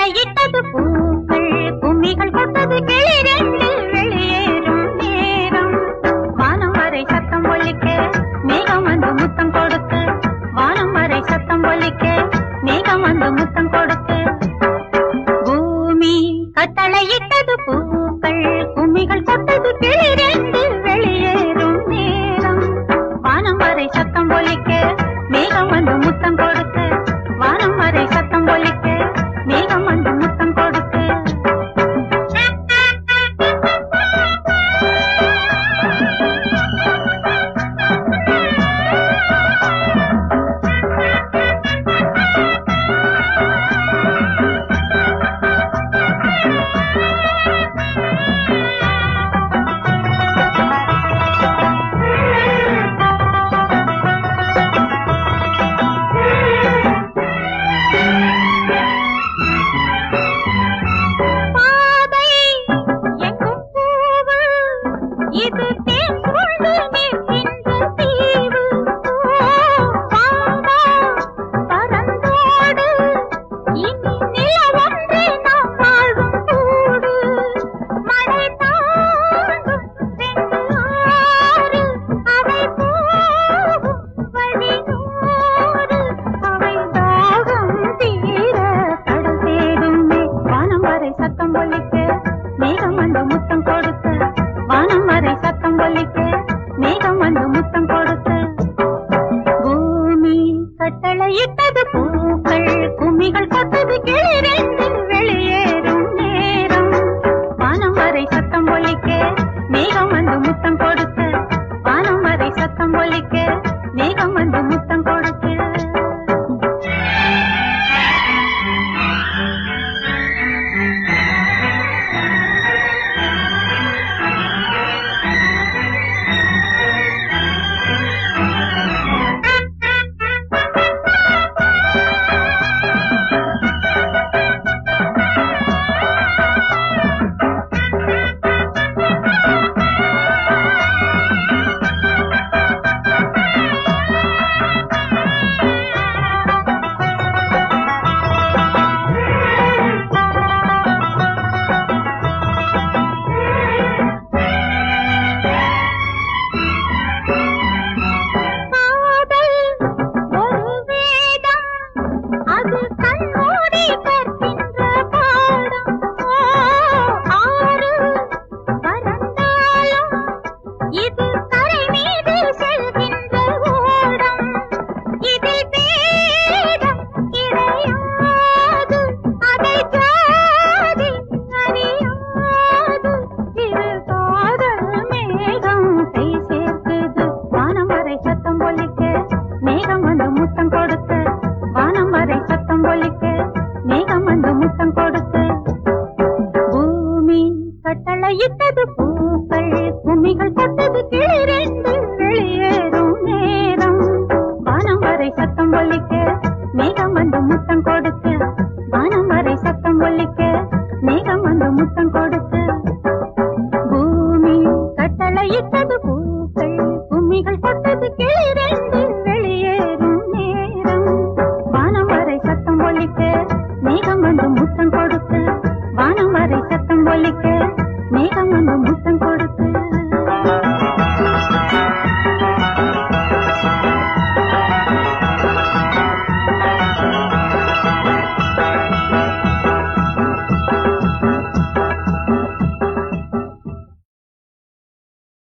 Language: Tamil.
கட்டளையிட்டது பூக்கள் கும்மிகள் கொட்டது கிளிரெண்டு வெளியேறும் நேரம் வானம் வரை சத்தம் ஒலிக்க மேகம் வந்து முத்தம் கொடுத்து வானம் வரை சத்தம் ஒலிக்க மேகம் வந்து முத்தம் கொடுத்து பூமி கட்டளையிட்டது பூக்கள் கும்மிகள் கொட்டது கிளிரெண்டு வெளியேறும் நேரம் வானம் வரை சத்தம் ஒலிக்க மேகம் வந்து முத்தம் கொடுத்து வானம் வரை சத்தம் ஒலிக்க மேகம் வந்து முத்தம் கொடுத்து பாதை எங்கும் பூவு இது தேன் கொண்டு நிற்கின்ற தீவு ஓ, வாவா, பறந்தோடு இனி நிலவொன்று நாம் வாழும் கூடு மழை தாண்டும் ரெண்டு ஆறு அவை போகும் வழி நூறு அவை தாகம் தீர கடல் தேடுமே வானம் வரை சத்தம் ஒலிக்க மேகம் வந்து முத்தம் கொடுத்து வானம் வரை சத்தம் ஒலிக்க மேகம் வந்து முத்தம் கொடுத்து பூமி கட்டளையிட்டது பூக்கள் கும்மிகள் கொட்டது கிளிரெண்டு வெளியேறும் நேரம் வானம் வரை சத்தம் ஒலிக்க மேகம் வந்து முத்தம் கொடுத்து வானம் வரை சத்தம் ஒலிக்க மேகம் வந்து முத்தம் கொடுத்து காதல் ஒரு வேதம் அது கண்மூடி கற்கின்ற பாடம் ஓ, ஆறு பறந்தாலும் இது கரை மீது செல்கின்ற ஓடம் இதில் பேதம் கிடையாது அதை ஜாதி அறியாது இரு காதல் மேகம் கை சேர்க்குது வானம் வரை சத்தம் ஒலிக்க மேகம் வந்து முத்தம் கொடுத்து வானம் வரை சத்தம் ஒலிக்க மேகம் வந்து முத்தம் கொடுத்து பூமி கட்டளையிட்டது பூக்கள் கும்மிகள் கொட்டது கிளிரெண்டு வெளியேறும் நேரம் வானம் வரை சத்தம் ஒலிக்க மேகம் வந்து முத்தம் கொடுத்து வானம் வரை சத்தம் ஒலிக்க மேகம் வந்து முத்தம் கொடுத்து பூமி கட்டளையிட்டது பூக்கள் கும்மிகள் கொட்டது கிளிரெண்டு வெளியேறும் நேரம் வானம் வரை சத்தம் ஒலிக்க மேகம் வந்து முத்தம் கொடுத்து வானம் வரை சத்தம் ஒலிக்க மேகம் வந்து முத்தம் கொடுத்து